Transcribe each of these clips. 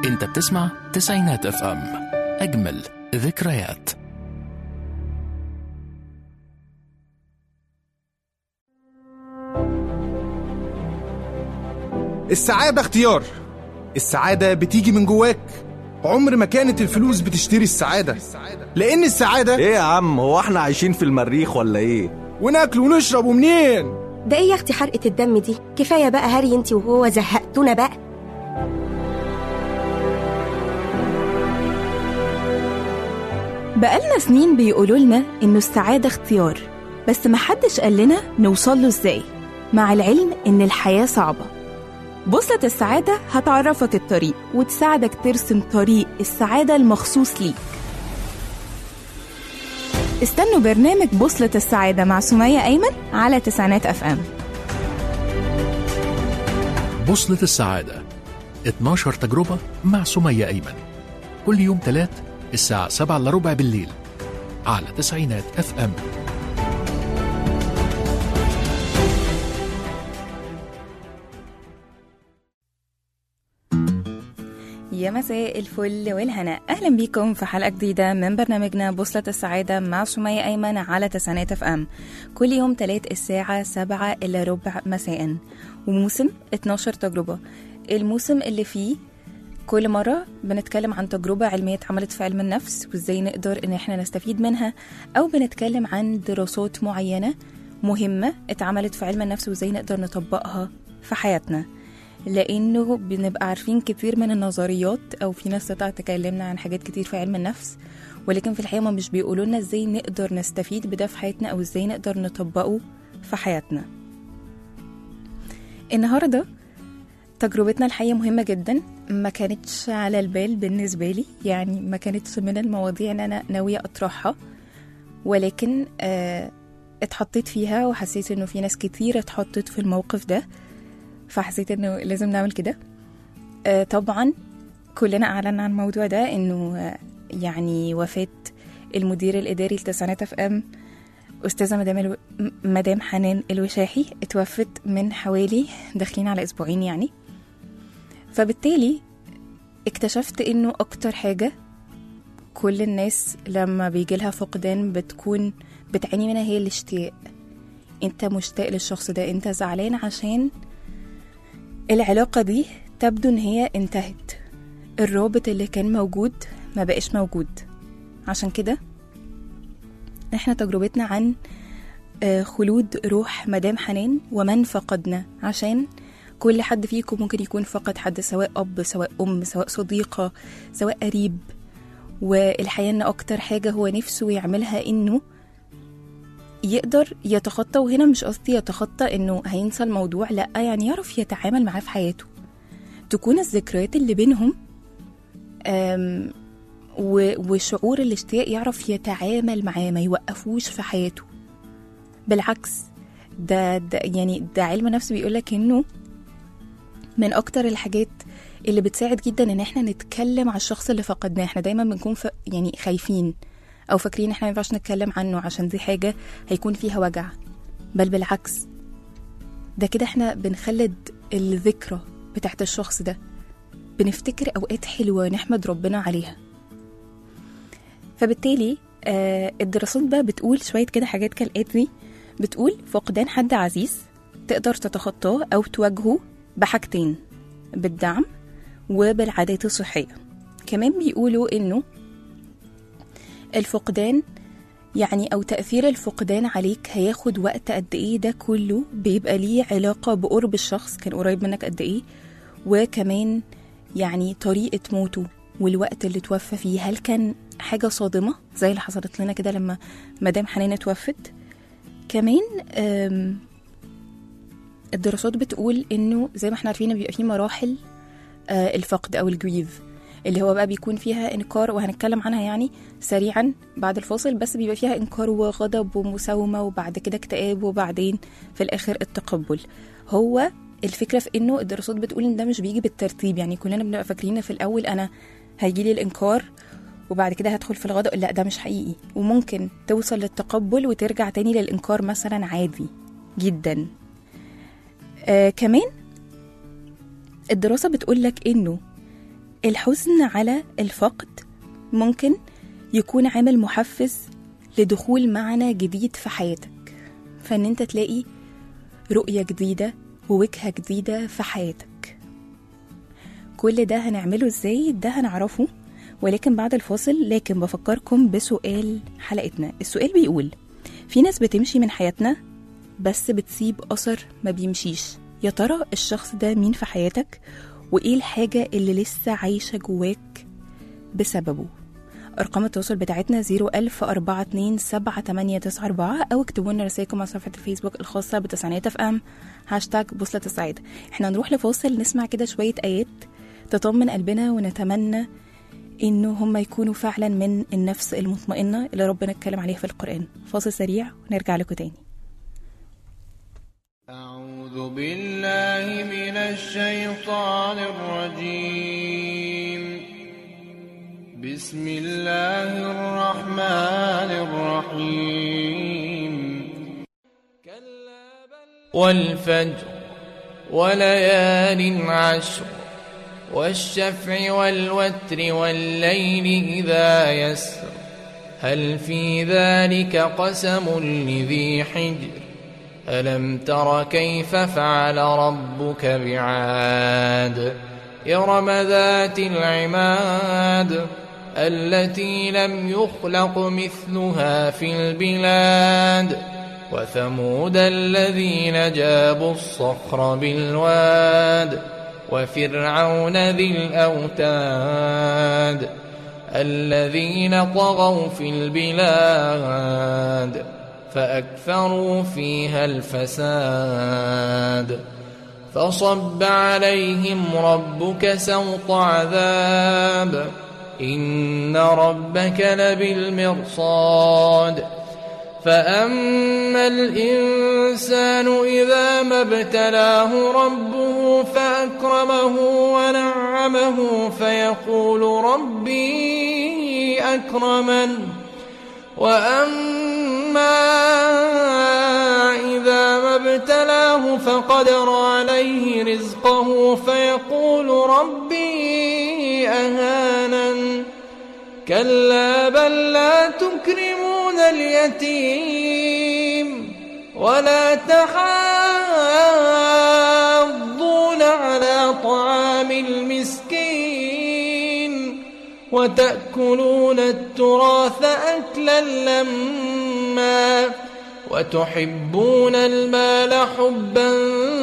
انت بتسمع تسعينات اف ام اجمل ذكريات السعادة اختيار السعادة بتيجي من جواك عمر ما كانت الفلوس بتشتري السعادة لأن السعادة ايه يا عم هو احنا عايشين في المريخ ولا ايه وناكل ونشرب ومنين ده ايه يا اختي حرقة الدم دي كفاية بقى هري انتي وهو زهقتونا بقى بقالنا سنين بيقولوا لنا إنه السعادة اختيار بس محدش قال لنا نوصل له إزاي مع العلم إن الحياة صعبة بوصلة السعادة هتعرفك الطريق وتساعدك ترسم طريق السعادة المخصوص ليك استنوا برنامج بوصلة السعادة مع سمية أيمن على تسعينات أف أم بوصلة السعادة 12 تجربة مع سمية أيمن كل يوم تلات الساعة 7 إلا ربع بالليل على تسعينات اف ام يا مساء الفل والهنا اهلا بيكم في حلقه جديده من برنامجنا بوصله السعاده مع سمية ايمن على تسعينات اف ام كل يوم تلات الساعه سبعة الا ربع مساء وموسم 12 تجربه الموسم اللي فيه كل مرة بنتكلم عن تجربة علمية اتعملت في علم النفس وازاي نقدر ان احنا نستفيد منها او بنتكلم عن دراسات معينة مهمة اتعملت في علم النفس وازاي نقدر نطبقها في حياتنا لانه بنبقى عارفين كتير من النظريات او في ناس تطلع تكلمنا عن حاجات كتير في علم النفس ولكن في الحقيقه ما مش بيقولوا لنا ازاي نقدر نستفيد بده في حياتنا او ازاي نقدر نطبقه في حياتنا النهارده تجربتنا الحقيقه مهمه جدا ما كانتش على البال بالنسبه لي يعني ما كانتش من المواضيع ان انا ناويه اطرحها ولكن آه اتحطيت فيها وحسيت انه في ناس كتير اتحطت في الموقف ده فحسيت انه لازم نعمل كده آه طبعا كلنا اعلنا عن الموضوع ده انه آه يعني وفاه المدير الاداري لتسعينات اف ام استاذه مدام الو... م- مدام حنان الوشاحي اتوفت من حوالي داخلين على اسبوعين يعني فبالتالي اكتشفت انه اكتر حاجه كل الناس لما بيجي لها فقدان بتكون بتعاني منها هي الاشتياق انت مشتاق للشخص ده انت زعلان عشان العلاقة دي تبدو إن هي انتهت الرابط اللي كان موجود ما بقاش موجود عشان كده احنا تجربتنا عن آه، خلود روح مدام حنان ومن فقدنا عشان كل حد فيكم ممكن يكون فقد حد سواء أب سواء أم سواء صديقة سواء قريب والحقيقة إن أكتر حاجة هو نفسه يعملها إنه يقدر يتخطى وهنا مش قصدي يتخطى انه هينسى الموضوع لا يعني يعرف يتعامل معاه في حياته تكون الذكريات اللي بينهم أم، و- وشعور الاشتياق يعرف يتعامل معاه ما يوقفوش في حياته بالعكس ده, ده يعني ده علم نفس بيقولك انه من اكتر الحاجات اللي بتساعد جدا ان احنا نتكلم على الشخص اللي فقدناه احنا دايما بنكون ف... يعني خايفين او فاكرين احنا ما ينفعش نتكلم عنه عشان دي حاجه هيكون فيها وجع بل بالعكس ده كده احنا بنخلد الذكرى بتاعت الشخص ده بنفتكر اوقات حلوه نحمد ربنا عليها فبالتالي آه الدراسات بقى بتقول شويه كده حاجات كالاتي بتقول فقدان حد عزيز تقدر تتخطاه او تواجهه بحاجتين بالدعم وبالعادات الصحيه كمان بيقولوا انه الفقدان يعني أو تأثير الفقدان عليك هياخد وقت قد إيه ده كله بيبقى ليه علاقة بقرب الشخص كان قريب منك قد إيه وكمان يعني طريقة موته والوقت اللي توفى فيه هل كان حاجة صادمة زي اللي حصلت لنا كده لما مدام حنان اتوفت كمان آم، الدراسات بتقول إنه زي ما احنا عارفين بيبقى فيه مراحل آه، الفقد أو الجريف اللي هو بقى بيكون فيها انكار وهنتكلم عنها يعني سريعا بعد الفاصل بس بيبقى فيها انكار وغضب ومساومه وبعد كده اكتئاب وبعدين في الاخر التقبل هو الفكره في انه الدراسات بتقول ان ده مش بيجي بالترتيب يعني كلنا بنبقى فاكرين في الاول انا هيجي لي الانكار وبعد كده هدخل في الغضب لا ده مش حقيقي وممكن توصل للتقبل وترجع تاني للانكار مثلا عادي جدا آه كمان الدراسه بتقول لك انه الحزن على الفقد ممكن يكون عامل محفز لدخول معنى جديد في حياتك فان انت تلاقي رؤية جديدة ووجهة جديدة في حياتك كل ده هنعمله ازاي ده هنعرفه ولكن بعد الفاصل لكن بفكركم بسؤال حلقتنا السؤال بيقول في ناس بتمشي من حياتنا بس بتسيب أثر ما بيمشيش يا ترى الشخص ده مين في حياتك وإيه الحاجة اللي لسه عايشة جواك بسببه أرقام التواصل بتاعتنا 010427894 أو اكتبوا لنا رسائلكم على صفحة الفيسبوك الخاصة بتسعينات اف ام هاشتاج بوصلة السعادة احنا هنروح لفاصل نسمع كده شوية آيات تطمن قلبنا ونتمنى إنه هم يكونوا فعلا من النفس المطمئنة اللي ربنا اتكلم عليها في القرآن فاصل سريع ونرجع لكم تاني أعوذ بالله من الشيطان الرجيم بسم الله الرحمن الرحيم والفجر وليال عشر والشفع والوتر والليل إذا يسر هل في ذلك قسم لذي حجر ألم تر كيف فعل ربك بعاد إرم ذات العماد التي لم يخلق مثلها في البلاد وثمود الذين جابوا الصخر بالواد وفرعون ذي الأوتاد الذين طغوا في البلاد فأكثروا فيها الفساد فصب عليهم ربك سوط عذاب إن ربك لبالمرصاد فأما الإنسان إذا ما ابتلاه ربه فأكرمه ونعمه فيقول ربي أكرمن وأما إذا ما ابتلاه فقدر عليه رزقه فيقول ربي أهانن كلا بل لا تكرمون اليتيم ولا تحاضون على طعام المسكين وتأكلون التراث أكلا لما وتحبون المال حبا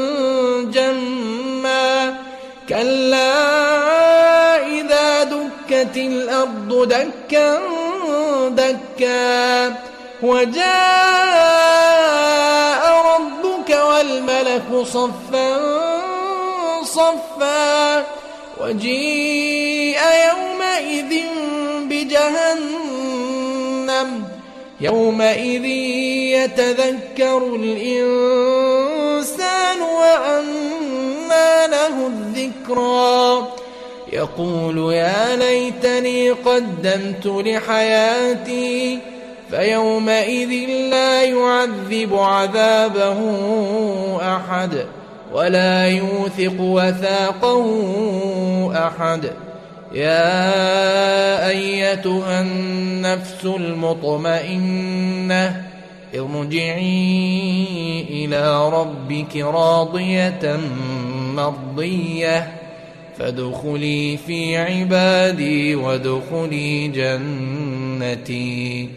جما كلا إذا دكت الأرض دكا دكا وجاء ربك والملك صفا صفا وجيء يومئذ بجهنم يومئذ يتذكر الإنسان وأنى له الذكرى يقول يا ليتني قدمت لحياتي فيومئذ لا يعذب عذابه أحد ولا يوثق وثاقه أحد يا أيتها النفس المطمئنة ارجعي إلى ربك راضية مرضية فادخلي في عبادي وادخلي جنتي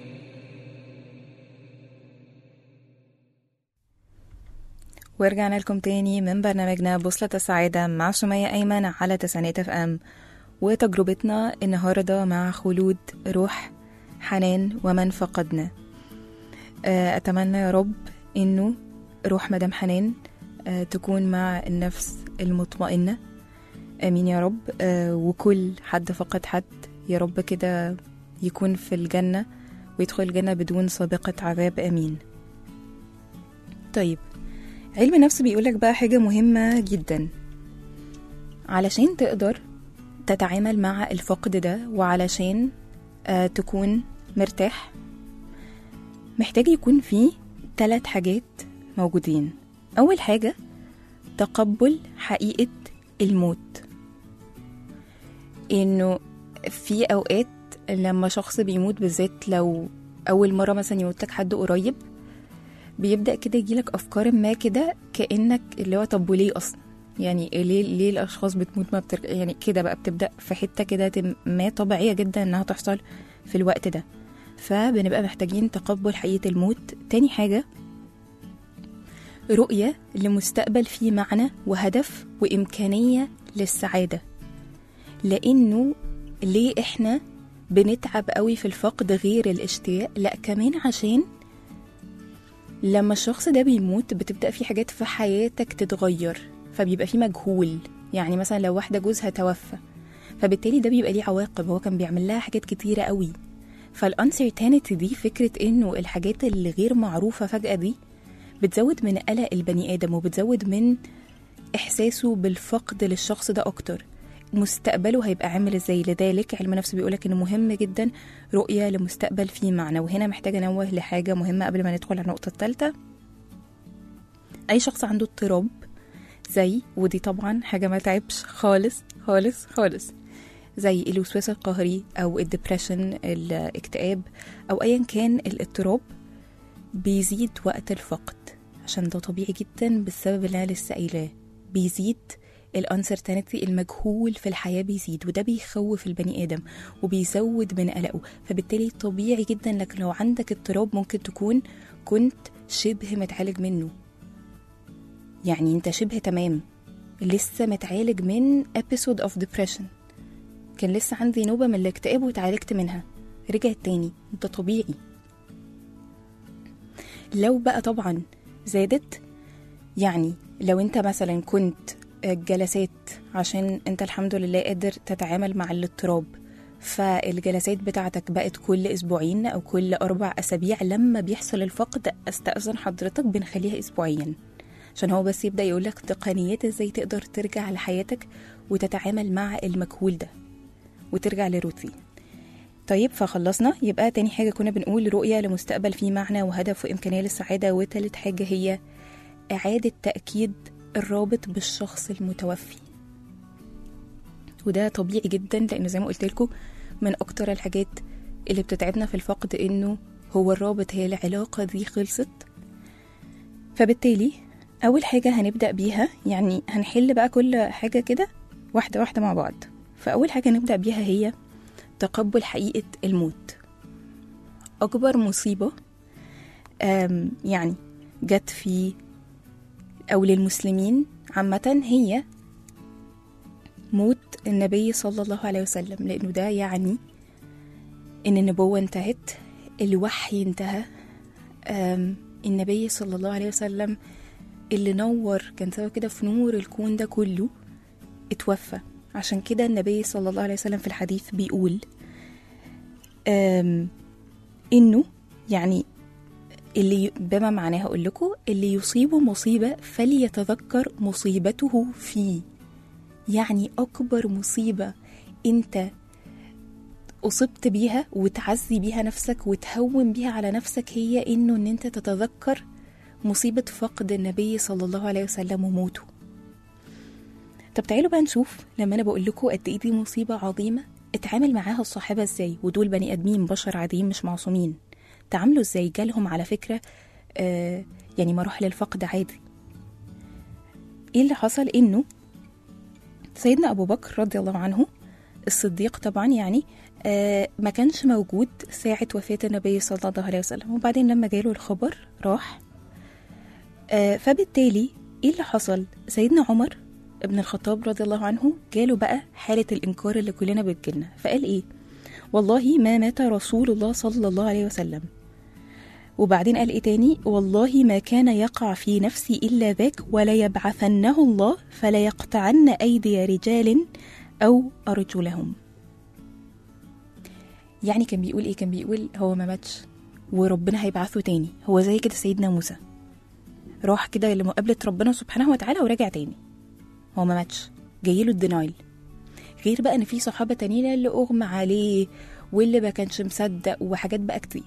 ورجعنا لكم تاني من برنامجنا بوصلة السعادة مع سمية أيمن على تسعينات اف ام وتجربتنا النهاردة مع خلود روح حنان ومن فقدنا آه، أتمنى يا رب إنه روح مدام حنان آه، تكون مع النفس المطمئنة آمين يا رب آه، وكل حد فقد حد يا رب كده يكون في الجنة ويدخل الجنة بدون سابقة عذاب آمين طيب علم النفس بيقولك بقى حاجة مهمة جدا علشان تقدر تتعامل مع الفقد ده وعلشان آه تكون مرتاح محتاج يكون في ثلاث حاجات موجودين أول حاجة تقبل حقيقة الموت انه في اوقات لما شخص بيموت بالذات لو اول مره مثلا يموت لك حد قريب بيبدا كده يجيلك افكار ما كده كانك اللي هو طب وليه اصلا يعني ليه ليه الاشخاص بتموت ما بترجع يعني كده بقى بتبدا في حته كده ما طبيعيه جدا انها تحصل في الوقت ده فبنبقى محتاجين تقبل حقيقه الموت تاني حاجه رؤيه لمستقبل فيه معنى وهدف وامكانيه للسعاده لانه ليه احنا بنتعب قوي في الفقد غير الاشتياق لا كمان عشان لما الشخص ده بيموت بتبدأ في حاجات في حياتك تتغير فبيبقى في مجهول يعني مثلا لو واحدة جوزها توفى فبالتالي ده بيبقى ليه عواقب هو كان بيعمل لها حاجات كتيرة قوي فالانسرتينتي دي فكرة انه الحاجات اللي غير معروفة فجأة دي بتزود من قلق البني آدم وبتزود من إحساسه بالفقد للشخص ده أكتر مستقبله هيبقى عامل ازاي لذلك علم النفس بيقولك انه مهم جدا رؤية لمستقبل فيه معنى وهنا محتاجة انوه لحاجة مهمة قبل ما ندخل على النقطة الثالثة اي شخص عنده اضطراب زي ودي طبعا حاجة ما تعبش خالص خالص خالص زي الوسواس القهري او الدبريشن الاكتئاب او ايا كان الاضطراب بيزيد وقت الفقد عشان ده طبيعي جدا بالسبب اللي انا لسه قايلاه بيزيد الانسرتينتي المجهول في الحياه بيزيد وده بيخوف البني ادم وبيزود من قلقه فبالتالي طبيعي جدا لك لو عندك اضطراب ممكن تكون كنت شبه متعالج منه يعني انت شبه تمام لسه متعالج من episode of depression كان لسه عندي نوبة من الاكتئاب وتعالجت منها رجعت تاني انت طبيعي لو بقى طبعا زادت يعني لو انت مثلا كنت جلسات عشان انت الحمد لله قادر تتعامل مع الاضطراب فالجلسات بتاعتك بقت كل اسبوعين او كل اربع اسابيع لما بيحصل الفقد استاذن حضرتك بنخليها اسبوعيا عشان هو بس يبدا يقولك تقنيات ازاي تقدر ترجع لحياتك وتتعامل مع المجهول ده وترجع لروتين طيب فخلصنا يبقى تاني حاجة كنا بنقول رؤية لمستقبل فيه معنى وهدف وإمكانية للسعادة وتالت حاجة هي إعادة تأكيد الرابط بالشخص المتوفي وده طبيعي جدا لأنه زي ما قلت لكم من أكتر الحاجات اللي بتتعبنا في الفقد إنه هو الرابط هي العلاقة دي خلصت فبالتالي أول حاجة هنبدأ بيها يعني هنحل بقى كل حاجة كده واحدة واحدة مع بعض فأول حاجة نبدأ بيها هي تقبل حقيقة الموت أكبر مصيبة يعني جت في أو للمسلمين عامة هي موت النبي صلى الله عليه وسلم لأنه ده يعني إن النبوة انتهت الوحي انتهى النبي صلى الله عليه وسلم اللي نور كان سبب كده في نور الكون ده كله اتوفى عشان كده النبي صلى الله عليه وسلم في الحديث بيقول إنه يعني اللي بما معناه أقول لكم اللي يصيبه مصيبة فليتذكر مصيبته فيه يعني أكبر مصيبة أنت أصبت بيها وتعزي بيها نفسك وتهون بيها على نفسك هي إنه إن أنت تتذكر مصيبة فقد النبي صلى الله عليه وسلم وموته طب تعالوا بقى نشوف لما أنا بقول لكم قد إيه دي مصيبة عظيمة اتعامل معاها الصحابة إزاي ودول بني آدمين بشر عاديين مش معصومين تعاملوا ازاي جالهم على فكرة آه يعني مراحل الفقد عادي ايه اللي حصل انه سيدنا ابو بكر رضي الله عنه الصديق طبعا يعني آه ما كانش موجود ساعة وفاة النبي صلى الله عليه وسلم وبعدين لما جاله الخبر راح آه فبالتالي ايه اللي حصل سيدنا عمر ابن الخطاب رضي الله عنه جاله بقى حالة الإنكار اللي كلنا بتجيلنا فقال إيه والله ما مات رسول الله صلى الله عليه وسلم وبعدين قال ايه تاني والله ما كان يقع في نفسي الا ذاك ولا يبعثنه الله فلا يقطعن ايدي رجال او ارجلهم يعني كان بيقول ايه كان بيقول هو ما ماتش وربنا هيبعثه تاني هو زي كده سيدنا موسى راح كده لمقابلة ربنا سبحانه وتعالى ورجع تاني هو ما ماتش جايله الدينايل غير بقى ان في صحابه تانيين اللي اغمى عليه واللي ما كانش مصدق وحاجات بقى كتير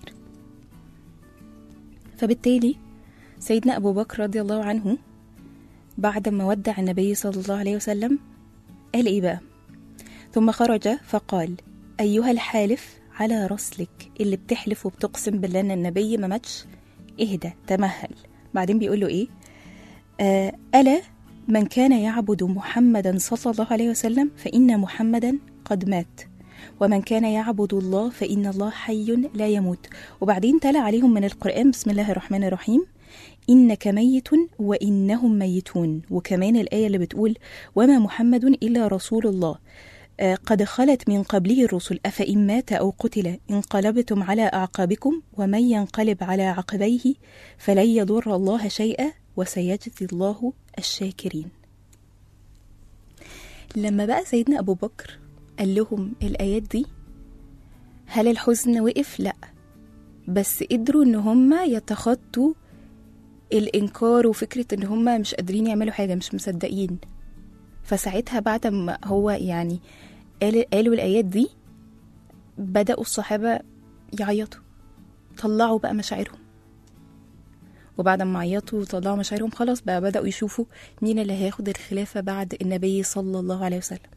فبالتالي سيدنا ابو بكر رضي الله عنه بعد ما ودع النبي صلى الله عليه وسلم قال ايه بقى ثم خرج فقال أيها الحالف على رسلك اللي بتحلف وبتقسم بالله ان النبي ما ماتش اهدى تمهل بعدين بيقول له ايه آه ألا من كان يعبد محمدا صلى الله عليه وسلم فإن محمدا قد مات ومن كان يعبد الله فإن الله حي لا يموت وبعدين تلا عليهم من القرآن بسم الله الرحمن الرحيم إنك ميت وإنهم ميتون وكمان الآية اللي بتقول وما محمد إلا رسول الله آه، قد خلت من قبله الرسل أفإن مات أو قتل انقلبتم على أعقابكم ومن ينقلب على عقبيه فلن يضر الله شيئا وسيجزي الله الشاكرين لما بقى سيدنا أبو بكر قال لهم الآيات دي هل الحزن وقف؟ لأ بس قدروا إن هم يتخطوا الإنكار وفكرة إن هم مش قادرين يعملوا حاجة مش مصدقين فساعتها بعد ما هو يعني قال قالوا الآيات دي بدأوا الصحابة يعيطوا طلعوا بقى مشاعرهم وبعد ما عيطوا وطلعوا مشاعرهم خلاص بقى بدأوا يشوفوا مين اللي هياخد الخلافة بعد النبي صلى الله عليه وسلم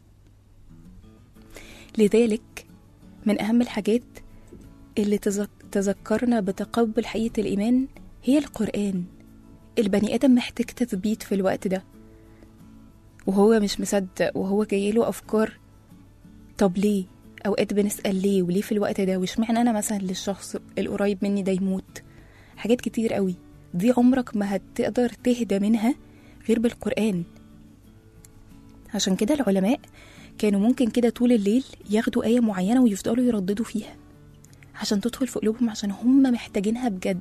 لذلك من أهم الحاجات اللي تذك- تذكرنا بتقبل حقيقة الإيمان هي القرآن البني آدم محتاج تثبيت في الوقت ده وهو مش مصدق وهو جايله أفكار طب ليه أوقات بنسأل ليه وليه في الوقت ده واشمعنى أنا مثلا للشخص القريب مني ده يموت حاجات كتير قوي دي عمرك ما هتقدر تهدى منها غير بالقرآن عشان كده العلماء كانوا ممكن كده طول الليل ياخدوا آية معينة ويفضلوا يرددوا فيها عشان تدخل في قلوبهم عشان هم محتاجينها بجد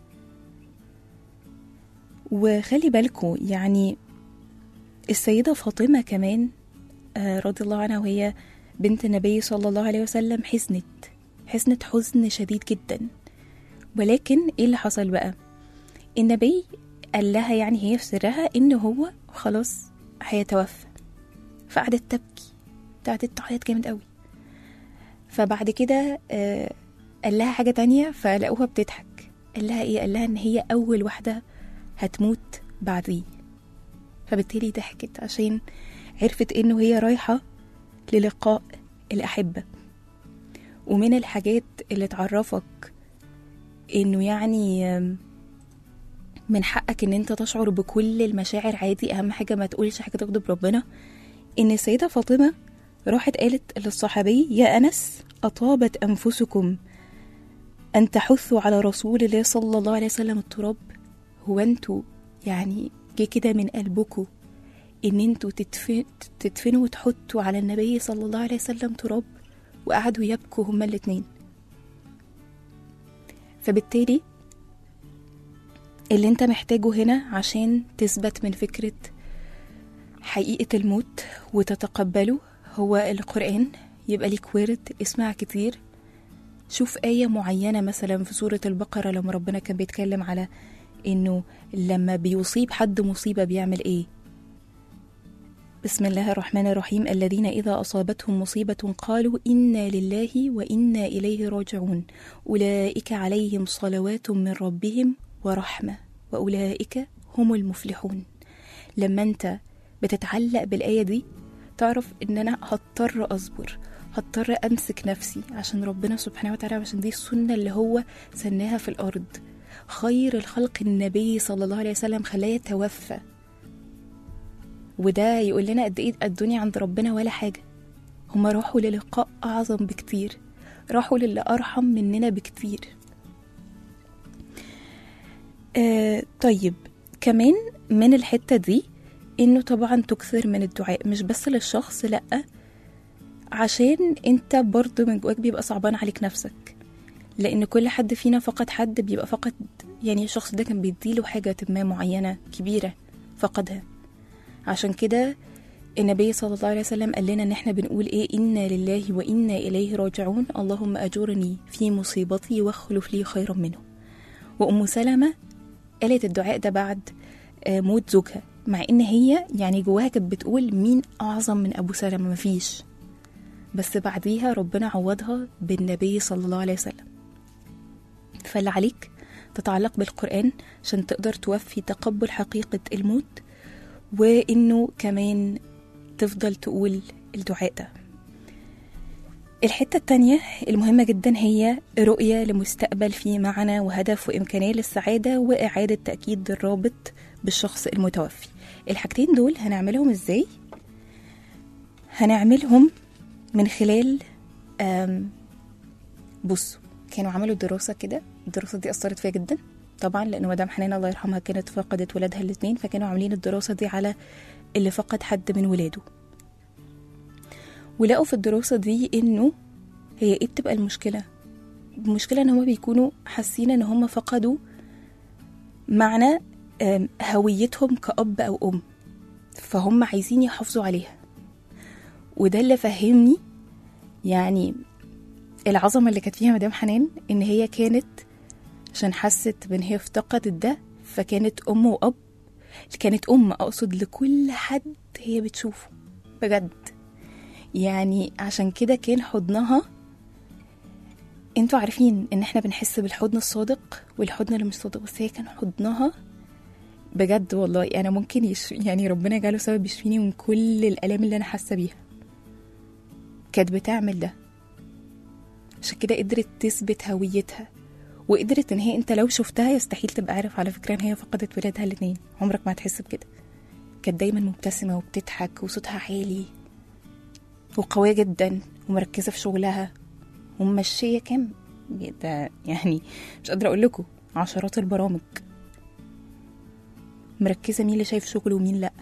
وخلي بالكوا يعني السيدة فاطمة كمان آه، رضي الله عنها وهي بنت النبي صلى الله عليه وسلم حزنت حزنت حزن شديد جدا ولكن ايه اللي حصل بقى النبي قال لها يعني هي في سرها ان هو خلاص هيتوفى فقعدت تبكي قعدت تعيط جامد قوي فبعد كده آه قال لها حاجة تانية فلقوها بتضحك قال لها ايه قال لها ان هي اول واحدة هتموت بعديه فبالتالي ضحكت عشان عرفت انه هي رايحة للقاء الأحبة ومن الحاجات اللي تعرفك انه يعني آم، من حقك ان انت تشعر بكل المشاعر عادي اهم حاجة ما تقولش حاجة تغضب ربنا ان السيدة فاطمة راحت قالت للصحابي يا أنس أطابت أنفسكم أن تحثوا على رسول الله صلى الله عليه وسلم التراب هو انتوا يعني جه كده من قلبكم ان انتوا تدفن تدفنوا وتحطوا على النبي صلى الله عليه وسلم تراب وقعدوا يبكوا هما الاتنين فبالتالي اللي انت محتاجه هنا عشان تثبت من فكرة حقيقة الموت وتتقبله هو القرآن يبقى ليك ورد اسمع كتير شوف آية معينة مثلا في سورة البقرة لما ربنا كان بيتكلم على إنه لما بيصيب حد مصيبة بيعمل إيه بسم الله الرحمن الرحيم الذين إذا أصابتهم مصيبة قالوا إنا لله وإنا إليه راجعون أولئك عليهم صلوات من ربهم ورحمة وأولئك هم المفلحون لما أنت بتتعلق بالآية دي تعرف إن أنا هضطر أصبر هضطر أمسك نفسي عشان ربنا سبحانه وتعالى عشان دي السنة اللي هو سناها في الأرض خير الخلق النبي صلى الله عليه وسلم خلاه يتوفى وده يقول لنا قد ايه الدنيا عند ربنا ولا حاجة هما راحوا للقاء أعظم بكتير راحوا للي أرحم مننا بكتير آه طيب كمان من الحتة دي إنه طبعا تكثر من الدعاء مش بس للشخص لأ عشان انت برضه من جواك بيبقى صعبان عليك نفسك لأن كل حد فينا فقد حد بيبقى فقد يعني الشخص ده كان بيديله حاجة ما معينة كبيرة فقدها عشان كده النبي صلى الله عليه وسلم قال لنا ان احنا بنقول ايه انا لله وانا اليه راجعون اللهم اجرني في مصيبتي واخلف لي خيرا منه وام سلمة قالت الدعاء ده بعد آه، موت زوجها مع ان هي يعني جواها كانت بتقول مين اعظم من ابو سلمة مفيش بس بعديها ربنا عوضها بالنبي صلى الله عليه وسلم فاللي عليك تتعلق بالقرآن عشان تقدر توفي تقبل حقيقة الموت وإنه كمان تفضل تقول الدعاء ده الحتة التانية المهمة جدا هي رؤية لمستقبل فيه معنى وهدف وإمكانية للسعادة وإعادة تأكيد الرابط بالشخص المتوفي الحاجتين دول هنعملهم إزاي؟ هنعملهم من خلال آم، بصوا كانوا عملوا دراسة كده الدراسة دي أثرت فيا جدا طبعا لأن مدام حنان الله يرحمها كانت فقدت ولادها الاتنين فكانوا عاملين الدراسة دي على اللي فقد حد من ولاده ولقوا في الدراسة دي إنه هي إيه بتبقى المشكلة؟ المشكلة إن هما بيكونوا حاسين إن هما فقدوا معنى آم، هويتهم كأب أو أم فهم عايزين يحافظوا عليها وده اللي فهمني يعني العظمة اللي كانت فيها مدام حنان إن هي كانت عشان حست بإن هي افتقدت ده فكانت أم وأب كانت أم أقصد لكل حد هي بتشوفه بجد يعني عشان كده كان حضنها انتوا عارفين ان احنا بنحس بالحضن الصادق والحضن اللي مش صادق بس هي كان حضنها بجد والله انا ممكن يش... يعني ربنا يجعله سبب يشفيني من كل الالام اللي انا حاسه بيها كانت بتعمل ده عشان كده قدرت تثبت هويتها وقدرت ان هي انت لو شفتها يستحيل تبقى عارف على فكره ان هي فقدت ولادها الاتنين عمرك ما هتحس بكده كانت دايما مبتسمه وبتضحك وصوتها عالي وقويه جدا ومركزه في شغلها وممشيه كام ده يعني مش قادره اقول لكم عشرات البرامج مركزه مين اللي شايف شغله ومين لا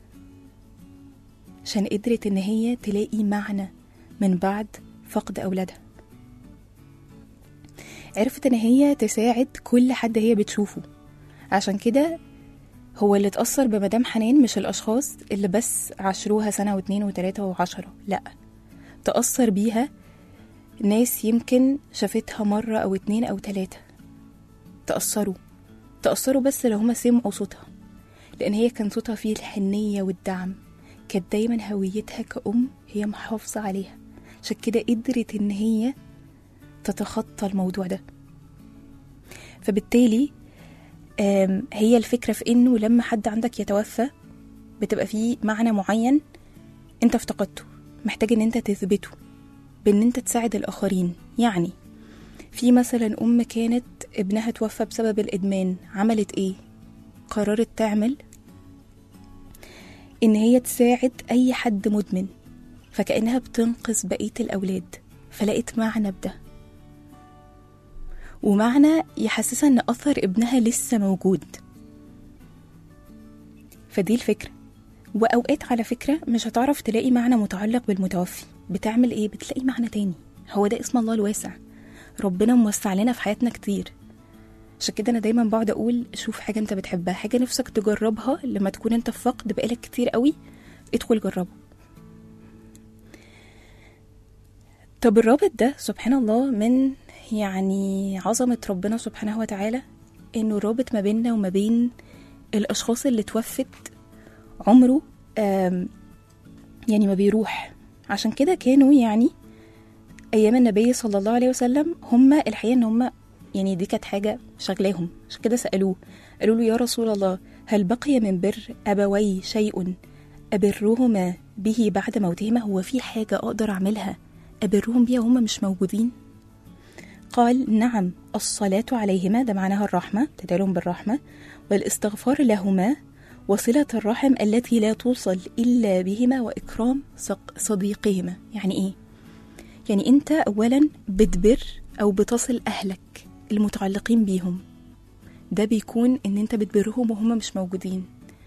عشان قدرت ان هي تلاقي معنى من بعد فقد اولادها عرفت ان هي تساعد كل حد هي بتشوفه عشان كده هو اللي اتأثر بمدام حنان مش الأشخاص اللي بس عاشروها سنة واتنين وتلاتة وعشرة لأ تأثر بيها ناس يمكن شافتها مرة أو اتنين أو تلاتة تأثروا تأثروا بس لو هما سمعوا صوتها لأن هي كان صوتها فيه الحنية والدعم كانت دايما هويتها كأم هي محافظة عليها عشان كده قدرت إن هي تتخطى الموضوع ده فبالتالي آم، هي الفكرة في إنه لما حد عندك يتوفى بتبقى فيه معنى معين أنت افتقدته محتاج إن أنت تثبته بإن أنت تساعد الآخرين يعني في مثلا أم كانت ابنها توفى بسبب الإدمان عملت إيه؟ قررت تعمل إن هي تساعد أي حد مدمن فكأنها بتنقذ بقية الأولاد فلقيت معنى بده ومعنى يحسسها ان اثر ابنها لسه موجود فدي الفكره واوقات على فكره مش هتعرف تلاقي معنى متعلق بالمتوفي بتعمل ايه بتلاقي معنى تاني هو ده اسم الله الواسع ربنا موسع لنا في حياتنا كتير عشان كده انا دايما بقعد اقول شوف حاجه انت بتحبها حاجه نفسك تجربها لما تكون انت في فقد بقالك كتير قوي ادخل جربه طب الرابط ده سبحان الله من يعني عظمة ربنا سبحانه وتعالى إنه الرابط ما بيننا وما بين الأشخاص اللي توفت عمره آم، يعني ما بيروح عشان كده كانوا يعني أيام النبي صلى الله عليه وسلم هم الحقيقة إن هم يعني دي كانت حاجة شغلاهم عشان كده سألوه قالوا له يا رسول الله هل بقي من بر أبوي شيء أبرهما به بعد موتهما هو في حاجة أقدر أعملها أبرهم بيها وهم مش موجودين قال نعم الصلاة عليهما ده معناها الرحمة تدعيلهم بالرحمة والاستغفار لهما وصلة الرحم التي لا توصل إلا بهما وإكرام صق- صديقهما يعني إيه؟ يعني أنت أولا بتبر أو بتصل أهلك المتعلقين بيهم ده بيكون إن أنت بتبرهم وهم مش موجودين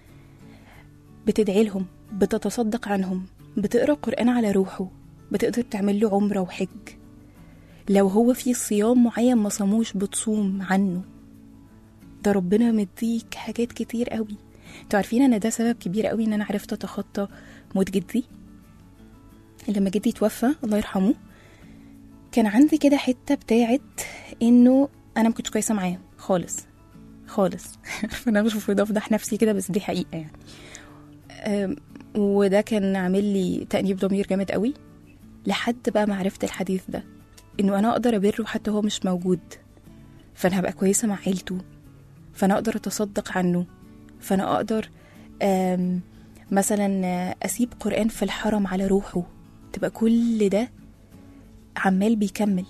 بتدعي لهم بتتصدق عنهم بتقرأ قرآن على روحه بتقدر تعمل له عمرة وحج لو هو في صيام معين ما صاموش بتصوم عنه ده ربنا مديك حاجات كتير قوي انتوا عارفين ان ده سبب كبير قوي ان انا عرفت اتخطى موت جدي لما جدي توفى الله يرحمه كان عندي كده حته بتاعت انه انا ما كنتش كويسه معاه خالص خالص فانا مش المفروض افضح نفسي كده بس دي حقيقه يعني أم، وده كان عامل لي تأنيب ضمير جامد قوي لحد بقى ما عرفت الحديث ده انه انا اقدر ابره حتى هو مش موجود فانا هبقى كويسه مع عيلته فانا اقدر اتصدق عنه فانا اقدر آم، مثلا آه، اسيب قران في الحرم على روحه تبقى كل ده عمال بيكمل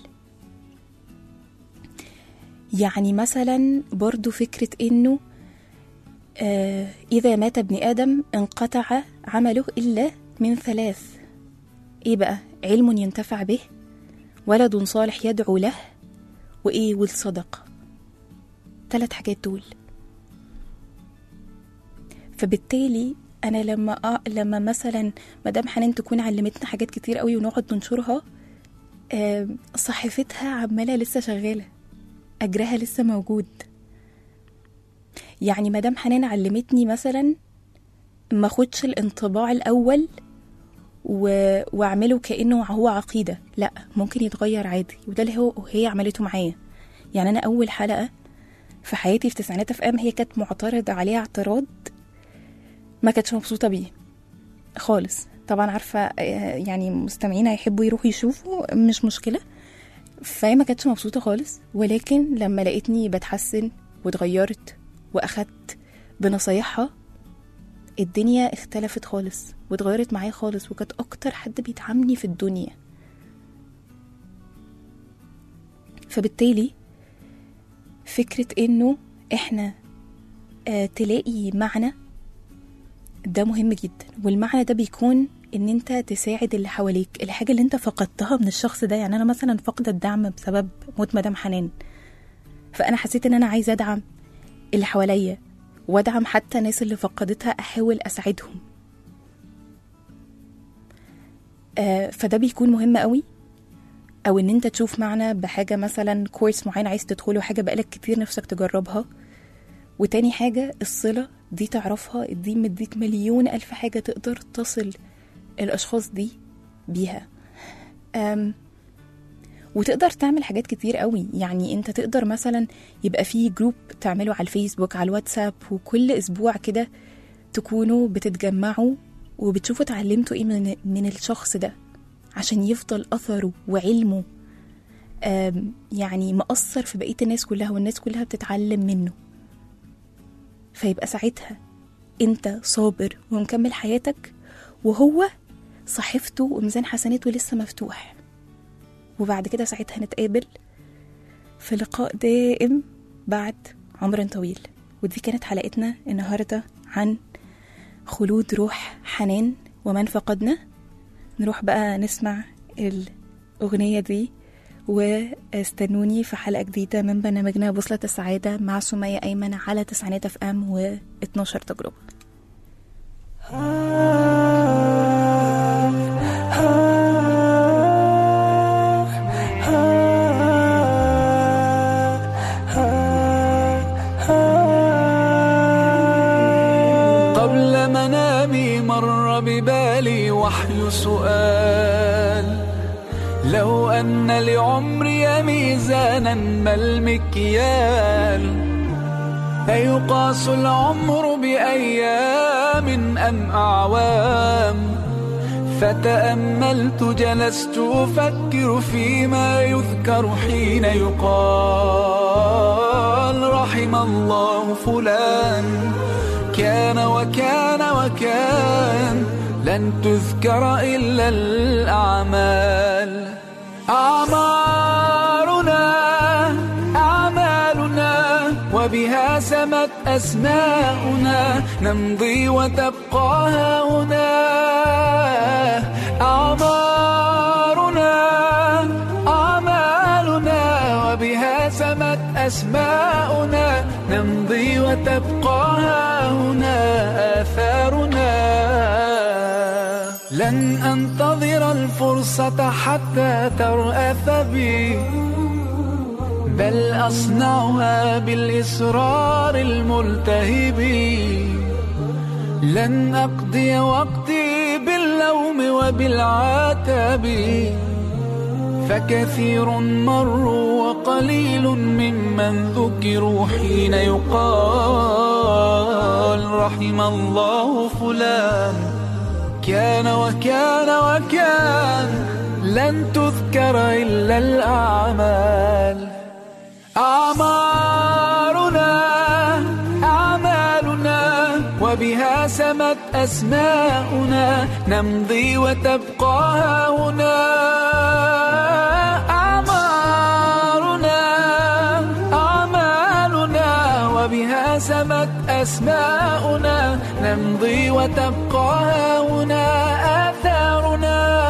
يعني مثلا برضو فكرة إنه آه إذا مات ابن آدم انقطع عمله إلا من ثلاث إيه بقى علم ينتفع به ولد صالح يدعو له وإيه والصدقة ثلاث حاجات دول فبالتالي انا لما أ... لما مثلا مدام حنان تكون علمتنا حاجات كتير قوي ونقعد ننشرها آه، صحيفتها عماله لسه شغاله اجرها لسه موجود يعني مدام حنان علمتني مثلا ما اخدش الانطباع الاول و... واعمله كانه هو عقيده لا ممكن يتغير عادي وده اللي هو هي عملته معايا يعني انا اول حلقه في حياتي في تسعينات اف ام هي كانت معترضه عليها اعتراض ما كانتش مبسوطه بيه خالص طبعا عارفه آه، يعني مستمعين هيحبوا يروحوا يشوفوا مش مشكله فهي ما كانتش مبسوطه خالص ولكن لما لقيتني بتحسن واتغيرت واخدت بنصايحها الدنيا اختلفت خالص واتغيرت معايا خالص وكانت اكتر حد بيدعمني في الدنيا فبالتالي فكرة انه احنا آه تلاقي معنى ده مهم جدا والمعنى ده بيكون ان انت تساعد اللي حواليك الحاجة اللي انت فقدتها من الشخص ده يعني انا مثلا فاقدة الدعم بسبب موت مدام حنان فانا حسيت ان انا عايزة ادعم اللي حواليا وادعم حتى الناس اللي فقدتها احاول اساعدهم آه فده بيكون مهم قوي او ان انت تشوف معنى بحاجة مثلا كورس معين عايز تدخله حاجة بقالك كتير نفسك تجربها وتاني حاجة الصلة دي تعرفها دي مديك مليون ألف حاجة تقدر تصل الأشخاص دي بيها أم وتقدر تعمل حاجات كتير قوي يعني انت تقدر مثلا يبقى في جروب تعمله على الفيسبوك على الواتساب وكل اسبوع كده تكونوا بتتجمعوا وبتشوفوا اتعلمتوا ايه من, من الشخص ده عشان يفضل اثره وعلمه آم، يعني مأثر في بقية الناس كلها والناس كلها بتتعلم منه فيبقى ساعتها انت صابر ومكمل حياتك وهو صحيفته وميزان حسناته لسه مفتوح وبعد كده ساعتها نتقابل في لقاء دائم بعد عمر طويل ودي كانت حلقتنا النهاردة عن خلود روح حنان ومن فقدنا نروح بقى نسمع الأغنية دي واستنوني في حلقة جديدة من برنامجنا بوصلة السعادة مع سمية أيمن على تسعينات اف ام و 12 تجربة قبل منامي مر ببالي وحي سؤال لو أن لعمري ميزانا ما المكيال أيقاس العمر بأيام أم أعوام فتأملت جلست أفكر فيما يذكر حين يقال رحم الله فلان كان وكان وكان لن تذكر إلا الأعمال أعمارنا أعمالنا وبها سمت أسماؤنا نمضي وتبقى هنا أعمارنا أعمالنا وبها سمت أسماؤنا نمضي وتبقى هنا آثارنا لن أنتظر الفرصة حتى ترأف بي بل أصنعها بالإصرار الملتهب لن أقضي وقتي باللوم وبالعتاب فكثير مروا وقليل ممن ذكروا حين يقال رحم الله فلان كان وكان وكان لن تذكر إلا الأعمال أعمارنا أعمالنا وبها سمت أسماؤنا نمضي وتبقى هنا سمت أسماؤنا نمضي وتبقى هنا آثارنا